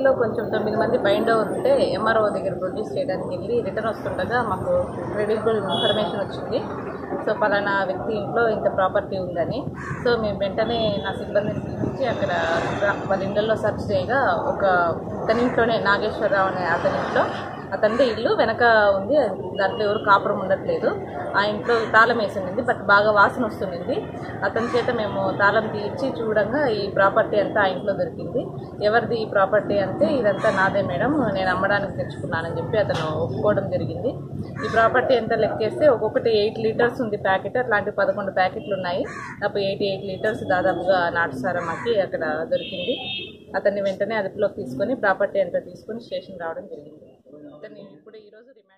ఇంట్లో కొంచెం తొమ్మిది మంది బైండ్ ఓవర్ ఉంటే ఎంఆర్ఓ దగ్గర ప్రొడ్యూస్ చేయడానికి వెళ్ళి రిటర్న్ వస్తుండగా మాకు క్రెడిబుల్ ఇన్ఫర్మేషన్ వచ్చింది సో పలానా వ్యక్తి ఇంట్లో ఇంత ప్రాపర్టీ ఉందని సో మేము వెంటనే నా సిబ్బందిని పిలిపించి అక్కడ వాళ్ళ ఇళ్ళల్లో సెర్చ్ చేయగా ఒక అతని ఇంట్లోనే నాగేశ్వరరావు అనే అతని ఇంట్లో అతనిదే ఇల్లు వెనక ఉంది అది దాంట్లో ఎవరు కాపురం ఉండట్లేదు ఆ ఇంట్లో తాళం వేసి ఉంది బట్ బాగా వాసన వస్తుంది అతని చేత మేము తాళం తీర్చి చూడంగా ఈ ప్రాపర్టీ అంతా ఆ ఇంట్లో దొరికింది ఎవరిది ఈ ప్రాపర్టీ అంటే ఇదంతా నాదే మేడం నేను అమ్మడానికి తెచ్చుకున్నానని చెప్పి అతను ఒప్పుకోవడం జరిగింది ఈ ప్రాపర్టీ ఎంత లెక్కేస్తే ఒక్కొక్కటి ఎయిట్ లీటర్స్ ఉంది ప్యాకెట్ అట్లాంటి పదకొండు ప్యాకెట్లు ఉన్నాయి అప్పుడు ఎయిటీ ఎయిట్ లీటర్స్ దాదాపుగా నాటుసారా మాకి అక్కడ దొరికింది అతన్ని వెంటనే అదుపులోకి తీసుకొని ప్రాపర్టీ అంతా తీసుకొని స్టేషన్ రావడం జరిగింది అతన్ని ఇప్పుడు ఈరోజు రిమాండ్